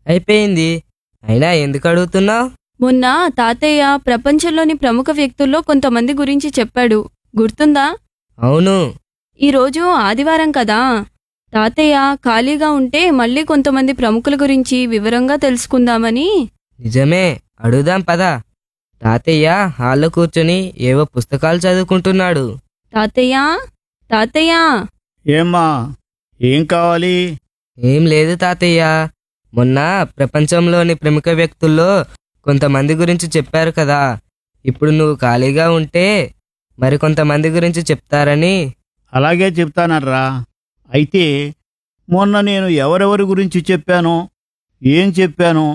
అయిపోయింది అయినా ఎందుకు అడుగుతున్నావు మొన్న తాతయ్య ప్రపంచంలోని ప్రముఖ వ్యక్తుల్లో కొంతమంది గురించి చెప్పాడు గుర్తుందా అవును ఈరోజు ఆదివారం కదా తాతయ్య ఖాళీగా ఉంటే మళ్ళీ కొంతమంది ప్రముఖుల గురించి వివరంగా తెలుసుకుందామని నిజమే అడుగుదాం పదా తాతయ్య హాల్లో కూర్చొని ఏవో పుస్తకాలు చదువుకుంటున్నాడు తాతయ్య తాతయ్య ఏమ్మా ఏం కావాలి ఏం లేదు తాతయ్య మొన్న ప్రపంచంలోని ప్రముఖ వ్యక్తుల్లో కొంతమంది గురించి చెప్పారు కదా ఇప్పుడు నువ్వు ఖాళీగా ఉంటే మరి కొంతమంది గురించి చెప్తారని అలాగే చెప్తానర్రా అయితే మొన్న నేను ఎవరెవరి గురించి చెప్పానో ఏం చెప్పానో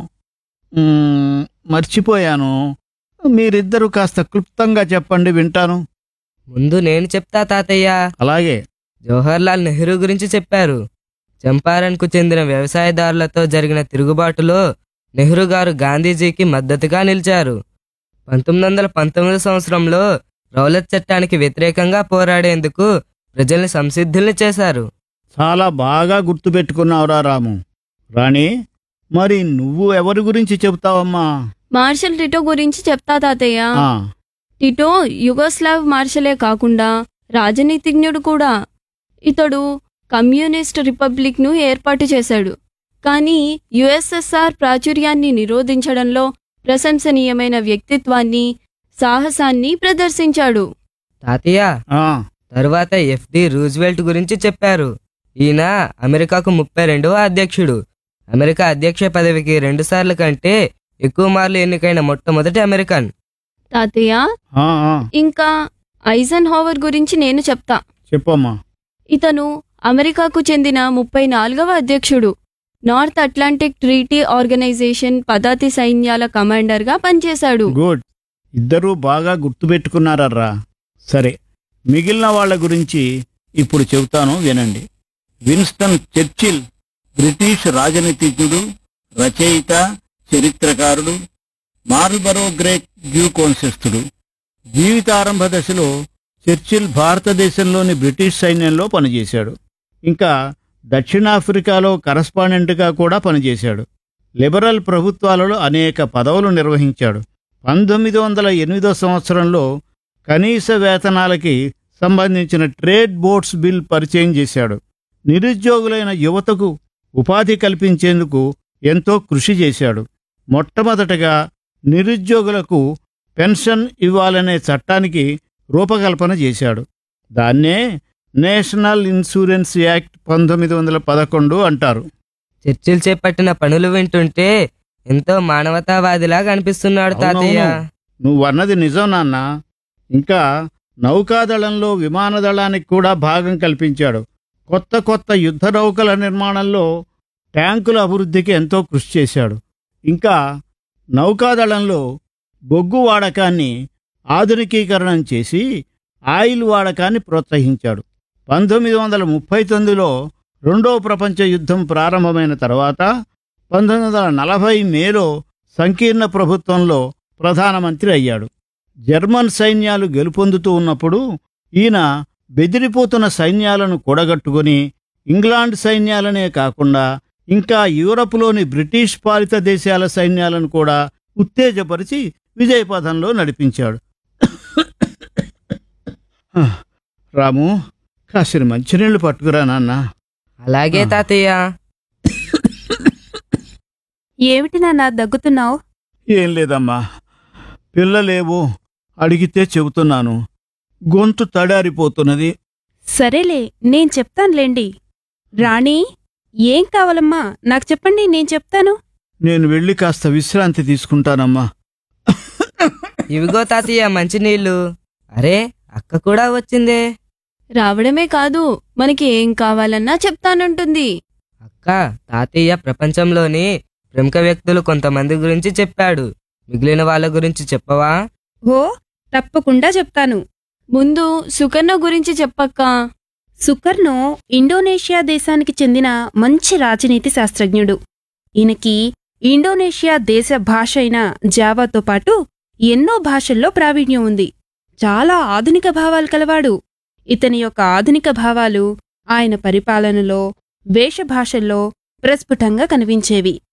మ్మ్, మర్చిపోయాను మీరిద్దరూ కాస్త క్లుప్తంగా చెప్పండి వింటాను ముందు నేను చెప్తా తాతయ్య అలాగే జవహర్లాల్ నెహ్రూ గురించి చెప్పారు చంపారన్కు చెందిన వ్యవసాయదారులతో జరిగిన తిరుగుబాటులో నెహ్రూ గారు గాంధీజీకి మద్దతుగా నిలిచారు పంతొమ్మిది వందల పంతొమ్మిది సంవత్సరంలో రౌలత్ చట్టానికి వ్యతిరేకంగా పోరాడేందుకు ప్రజల్ని సంసిద్ధుల్ని చేశారు చాలా బాగా గుర్తుపెట్టుకున్నావురా రాము రాణి మరి నువ్వు ఎవరి గురించి చెబుతావమ్మా మార్షల్ టిటో గురించి చెప్తా తాతయ్య ఆ, టిటో యుగోస్లావ్ మార్షలే కాకుండా రాజనీతిజ్ఞుడు కూడా ఇతడు కమ్యూనిస్ట్ రిపబ్లిక్ ను ఏర్పాటు చేశాడు కానీ యుఎస్ఎస్ఆర్ ప్రాచుర్యాన్ని నిరోధించడంలో ప్రశంసనీయమైన వ్యక్తిత్వాన్ని సాహసాన్ని ప్రదర్శించాడు తాతయ్య ఆ, తరువాత ఎఫ్డి రూజ్వెల్ట్ గురించి చెప్పారు ఈయన అమెరికాకు ముప్పై రెండవ అధ్యక్షుడు అమెరికా అధ్యక్ష పదవికి రెండుసార్లు కంటే ఎక్కువ మార్లు ఎన్నికైన మొట్టమొదటి అమెరికన్ తాతయ్య ఆ, ఆ, ఇంకా ఐజన్ హోవర్ గురించి నేను చెప్తా చెప్పమ్మా ఇతను అమెరికాకు చెందిన ముప్పై నాలుగవ అధ్యక్షుడు నార్త్ అట్లాంటిక్ ట్రీటీ ఆర్గనైజేషన్ పదాతి సైన్యాల కమాండర్గా పనిచేశాడు గుడ్ ఇద్దరూ బాగా గుర్తుపెట్టుకున్నారర్రా సరే మిగిలిన వాళ్ళ గురించి ఇప్పుడు చెబుతాను వినండి విన్స్టన్ చర్చిల్ బ్రిటిష్ రాజనీతిజ్ఞుడు రచయిత చరిత్రకారుడు మార్బరో గ్రేట్ వ్యూకోన్సెస్తుడు జీవితారంభ దశలో చర్చిల్ భారతదేశంలోని బ్రిటిష్ సైన్యంలో పనిచేశాడు ఇంకా దక్షిణాఫ్రికాలో కరస్పాండెంట్గా కూడా పనిచేశాడు లిబరల్ ప్రభుత్వాలలో అనేక పదవులు నిర్వహించాడు పంతొమ్మిది వందల ఎనిమిదో సంవత్సరంలో కనీస వేతనాలకి సంబంధించిన ట్రేడ్ బోట్స్ బిల్ పరిచయం చేశాడు నిరుద్యోగులైన యువతకు ఉపాధి కల్పించేందుకు ఎంతో కృషి చేశాడు మొట్టమొదటగా నిరుద్యోగులకు పెన్షన్ ఇవ్వాలనే చట్టానికి రూపకల్పన చేశాడు దాన్నే నేషనల్ ఇన్సూరెన్స్ యాక్ట్ పంతొమ్మిది వందల పదకొండు అంటారు చర్చిలు చేపట్టిన పనులు వింటుంటే ఎంతో మానవతావాదిలాగా అనిపిస్తున్నాడు తాతయ్య అవునవును. నువ్వు అన్నది నిజం నాన్న ఇంకా నౌకాదళంలో విమానదళానికి కూడా భాగం కల్పించాడు కొత్త కొత్త యుద్ధ నౌకల నిర్మాణంలో ట్యాంకుల అభివృద్ధికి ఎంతో కృషి చేశాడు ఇంకా నౌకాదళంలో బొగ్గు వాడకాన్ని ఆధునికీకరణం చేసి ఆయిల్ వాడకాన్ని ప్రోత్సహించాడు పంతొమ్మిది వందల ముప్పై తొమ్మిదిలో రెండో ప్రపంచ యుద్ధం ప్రారంభమైన తర్వాత పంతొమ్మిది వందల నలభై మేలో సంకీర్ణ ప్రభుత్వంలో ప్రధానమంత్రి అయ్యాడు జర్మన్ సైన్యాలు గెలుపొందుతూ ఉన్నప్పుడు ఈయన బెదిరిపోతున్న సైన్యాలను కూడగట్టుకుని ఇంగ్లాండ్ సైన్యాలనే కాకుండా ఇంకా యూరప్లోని బ్రిటిష్ పాలిత దేశాల సైన్యాలను కూడా ఉత్తేజపరిచి విజయపథంలో నడిపించాడు రాము కాసిన మంచినీళ్లు పట్టుకురా నాన్న అలాగే ఆ. తాతయ్య ఏమిటి నాన్న దగ్గుతున్నావు ఏం లేదమ్మా పిల్లలేవో అడిగితే చెబుతున్నాను గొంతు తడారిపోతున్నది సరేలే నేను చెప్తానులేండి రాణి ఏం కావాలమ్మా నాకు చెప్పండి నేను చెప్తాను నేను వెళ్ళి కాస్త విశ్రాంతి తీసుకుంటానమ్మా ఇవిగో తాతయ్య మంచినీళ్ళు అరే అక్క కూడా వచ్చిందే రావడమే కాదు మనకి ఏం కావాలన్నా చెప్తానంటుంది అక్క తాతయ్య ప్రపంచంలోని ప్రముఖ వ్యక్తులు కొంతమంది గురించి చెప్పాడు మిగిలిన వాళ్ళ గురించి చెప్పవా ఓ తప్పకుండా చెప్తాను ముందు సుకర్ణ గురించి చెప్పక్క సుకర్నో ఇండోనేషియా దేశానికి చెందిన మంచి రాజనీతి శాస్త్రజ్ఞుడు ఈయనకి ఇండోనేషియా దేశ భాష అయిన జావాతో పాటు ఎన్నో భాషల్లో ప్రావీణ్యం ఉంది చాలా ఆధునిక భావాలు కలవాడు ఇతని యొక్క ఆధునిక భావాలు ఆయన పరిపాలనలో వేషభాషల్లో ప్రస్ఫుటంగా కనిపించేవి